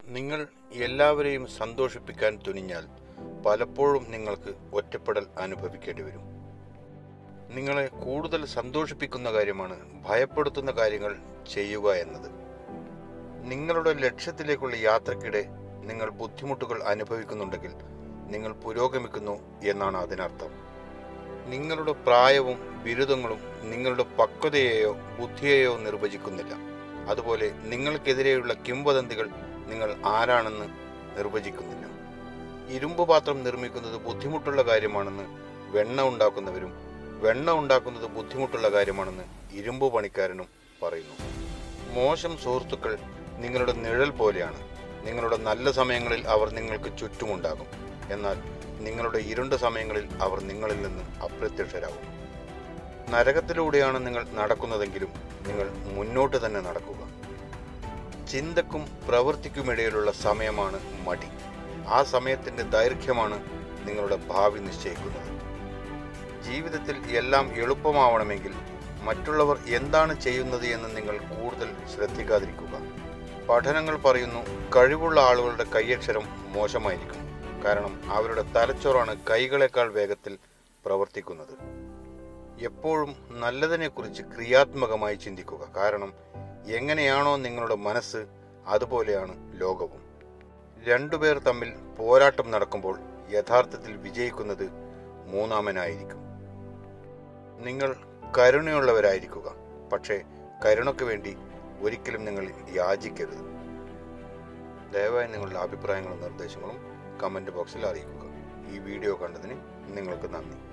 നിങ്ങൾ എല്ലാവരെയും സന്തോഷിപ്പിക്കാൻ തുനിഞ്ഞാൽ പലപ്പോഴും നിങ്ങൾക്ക് ഒറ്റപ്പെടൽ അനുഭവിക്കേണ്ടി വരും നിങ്ങളെ കൂടുതൽ സന്തോഷിപ്പിക്കുന്ന കാര്യമാണ് ഭയപ്പെടുത്തുന്ന കാര്യങ്ങൾ ചെയ്യുക എന്നത് നിങ്ങളുടെ ലക്ഷ്യത്തിലേക്കുള്ള യാത്രക്കിടെ നിങ്ങൾ ബുദ്ധിമുട്ടുകൾ അനുഭവിക്കുന്നുണ്ടെങ്കിൽ നിങ്ങൾ പുരോഗമിക്കുന്നു എന്നാണ് അതിനർത്ഥം നിങ്ങളുടെ പ്രായവും ബിരുദങ്ങളും നിങ്ങളുടെ പക്വതയെയോ ബുദ്ധിയെയോ നിർവചിക്കുന്നില്ല അതുപോലെ നിങ്ങൾക്കെതിരെയുള്ള കിംവദന്തികൾ നിങ്ങൾ ആരാണെന്ന് നിർവചിക്കുന്നില്ല ഇരുമ്പ് പാത്രം നിർമ്മിക്കുന്നത് ബുദ്ധിമുട്ടുള്ള കാര്യമാണെന്ന് വെണ്ണ ഉണ്ടാക്കുന്നവരും വെണ്ണ ഉണ്ടാക്കുന്നത് ബുദ്ധിമുട്ടുള്ള കാര്യമാണെന്ന് ഇരുമ്പ് പണിക്കാരനും പറയുന്നു മോശം സുഹൃത്തുക്കൾ നിങ്ങളുടെ നിഴൽ പോലെയാണ് നിങ്ങളുടെ നല്ല സമയങ്ങളിൽ അവർ നിങ്ങൾക്ക് ചുറ്റുമുണ്ടാകും എന്നാൽ നിങ്ങളുടെ ഇരുണ്ട സമയങ്ങളിൽ അവർ നിങ്ങളിൽ നിന്ന് അപ്രത്യക്ഷരാകും നരകത്തിലൂടെയാണ് നിങ്ങൾ നടക്കുന്നതെങ്കിലും നിങ്ങൾ മുന്നോട്ട് തന്നെ നടക്കുക ചിന്തക്കും പ്രവൃത്തിക്കുമിടയിലുള്ള സമയമാണ് മടി ആ സമയത്തിന്റെ ദൈർഘ്യമാണ് നിങ്ങളുടെ ഭാവി നിശ്ചയിക്കുന്നത് ജീവിതത്തിൽ എല്ലാം എളുപ്പമാവണമെങ്കിൽ മറ്റുള്ളവർ എന്താണ് ചെയ്യുന്നത് എന്ന് നിങ്ങൾ കൂടുതൽ ശ്രദ്ധിക്കാതിരിക്കുക പഠനങ്ങൾ പറയുന്നു കഴിവുള്ള ആളുകളുടെ കൈയക്ഷരം മോശമായിരിക്കും കാരണം അവരുടെ തലച്ചോറാണ് കൈകളെക്കാൾ വേഗത്തിൽ പ്രവർത്തിക്കുന്നത് എപ്പോഴും നല്ലതിനെക്കുറിച്ച് ക്രിയാത്മകമായി ചിന്തിക്കുക കാരണം എങ്ങനെയാണോ നിങ്ങളുടെ മനസ്സ് അതുപോലെയാണ് ലോകവും രണ്ടുപേർ തമ്മിൽ പോരാട്ടം നടക്കുമ്പോൾ യഥാർത്ഥത്തിൽ വിജയിക്കുന്നത് മൂന്നാമനായിരിക്കും നിങ്ങൾ കരുണയുള്ളവരായിരിക്കുക പക്ഷേ കരുണയ്ക്ക് വേണ്ടി ഒരിക്കലും നിങ്ങൾ യാചിക്കരുത് ദയവായി നിങ്ങളുടെ അഭിപ്രായങ്ങളും നിർദ്ദേശങ്ങളും കമൻറ്റ് ബോക്സിൽ അറിയിക്കുക ഈ വീഡിയോ കണ്ടതിന് നിങ്ങൾക്ക് നന്ദി